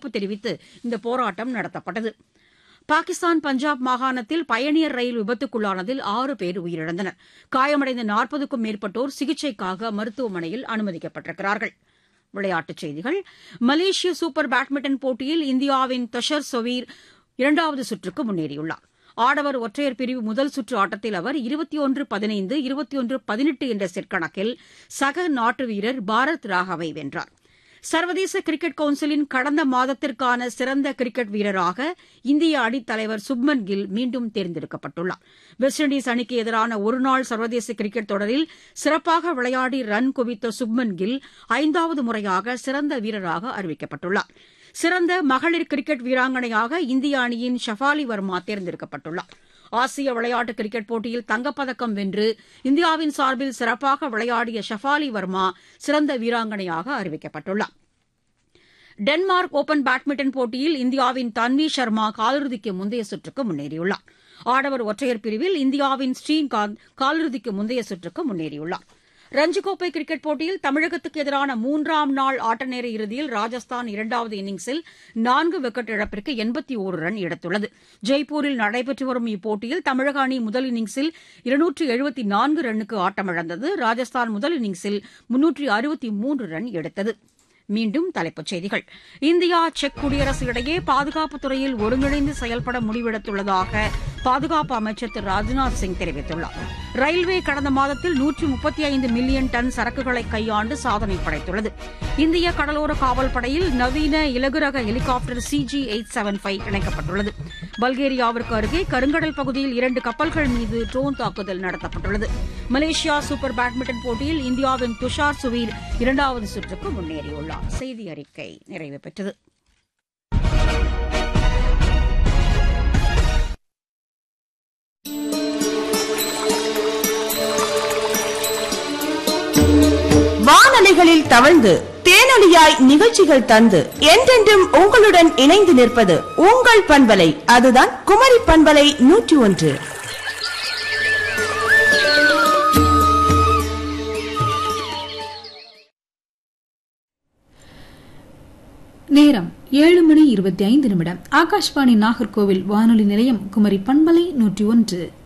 எதிர்ப்பு தெரிவித்து இந்த போராட்டம் நடத்தப்பட்டது பாகிஸ்தான் பஞ்சாப் மாகாணத்தில் பயணியர் ரயில் விபத்துக்குள்ளானதில் ஆறு பேர் உயிரிழந்தனர் காயமடைந்த நாற்பதுக்கும் மேற்பட்டோர் சிகிச்சைக்காக மருத்துவமனையில் அனுமதிக்கப்பட்டிருக்கிறார்கள் விளையாட்டுச் செய்திகள் மலேசிய சூப்பர் பேட்மிண்டன் போட்டியில் இந்தியாவின் தஷர் சொவீர் இரண்டாவது சுற்றுக்கு முன்னேறியுள்ளார் ஆடவர் ஒற்றையர் பிரிவு முதல் சுற்று ஆட்டத்தில் அவர் இருபத்தி ஒன்று பதினைந்து இருபத்தி ஒன்று பதினெட்டு என்ற செட் கணக்கில் சக நாட்டு வீரர் பாரத் ராகவை வென்றார் சர்வதேச கிரிக்கெட் கவுன்சிலின் கடந்த மாதத்திற்கான சிறந்த கிரிக்கெட் வீரராக இந்திய அணித் தலைவர் சுப்மன் கில் மீண்டும் தேர்ந்தெடுக்கப்பட்டுள்ளார் வெஸ்ட் இண்டீஸ் அணிக்கு எதிரான ஒருநாள் சர்வதேச கிரிக்கெட் தொடரில் சிறப்பாக விளையாடி ரன் குவித்த சுப்மன் கில் ஐந்தாவது முறையாக சிறந்த வீரராக அறிவிக்கப்பட்டுள்ளார் சிறந்த மகளிர் கிரிக்கெட் வீராங்கனையாக இந்திய அணியின் ஷஃபாலி வர்மா தேர்ந்தெடுக்கப்பட்டுள்ளார் ஆசிய விளையாட்டு கிரிக்கெட் போட்டியில் தங்கப்பதக்கம் வென்று இந்தியாவின் சார்பில் சிறப்பாக விளையாடிய ஷஃபாலி வர்மா சிறந்த வீராங்கனையாக அறிவிக்கப்பட்டுள்ளார் டென்மார்க் ஓபன் பேட்மிண்டன் போட்டியில் இந்தியாவின் தன்வி சர்மா காலிறுதிக்கு முந்தைய சுற்றுக்கு முன்னேறியுள்ளார் ஆடவர் ஒற்றையர் பிரிவில் இந்தியாவின் ஸ்ரீகாந்த் காலிறுதிக்கு முந்தைய சுற்றுக்கு முன்னேறியுள்ளார் ரஞ்சிக்கோப்பை கிரிக்கெட் போட்டியில் தமிழகத்துக்கு எதிரான மூன்றாம் நாள் ஆட்டநேர இறுதியில் ராஜஸ்தான் இரண்டாவது இன்னிங்ஸில் நான்கு விக்கெட் இழப்பிற்கு எண்பத்தி ஒரு ரன் எடுத்துள்ளது ஜெய்ப்பூரில் நடைபெற்று வரும் இப்போட்டியில் தமிழக அணி முதல் இன்னிங்ஸில் இருநூற்று எழுபத்தி நான்கு ரன்னுக்கு ஆட்டமிழந்தது ராஜஸ்தான் முதல் இன்னிங்ஸில் முன்னூற்று அறுபத்தி மூன்று ரன் எடுத்தது மீண்டும் தலைப்புச் செய்திகள் இந்தியா செக் குடியரசு இடையே பாதுகாப்புத் துறையில் ஒருங்கிணைந்து செயல்பட முடிவெடுத்துள்ளதாக பாதுகாப்பு அமைச்சர் திரு ராஜ்நாத் சிங் தெரிவித்துள்ளார் ரயில்வே கடந்த மாதத்தில் நூற்றி முப்பத்தி ஐந்து மில்லியன் டன் சரக்குகளை கையாண்டு சாதனை படைத்துள்ளது இந்திய கடலோர காவல் படையில் நவீன இலகுரக helicopter CG eight seven five இணைக்கப்பட்டுள்ளது பல்கேரியாவிற்கு அருகே கருங்கடல் பகுதியில் இரண்டு கப்பல்கள் மீது ட்ரோன் தாக்குதல் நடத்தப்பட்டுள்ளது மலேசியா சூப்பர் பேட்மிண்டன் போட்டியில் இந்தியாவின் துஷார் சுவீர் இரண்டாவது சுற்றுக்கு முன்னேறியுள்ளார் செய்தி அறிக்கை நிறைவு பெற்றது வானலைகளில் தவழ்ந்து தேனொலியாய் நிகழ்ச்சிகள் தந்து என்றென்றும் உங்களுடன் இணைந்து நிற்பது உங்கள் பண்பலை அதுதான் குமரி பண்பலை நூற்றி ஒன்று நேரம் ஏழு மணி இருபத்தி ஐந்து நிமிடம் ஆகாஷ்வாணி நாகர்கோவில் வானொலி நிலையம் குமரி பண்பலை நூற்றி ஒன்று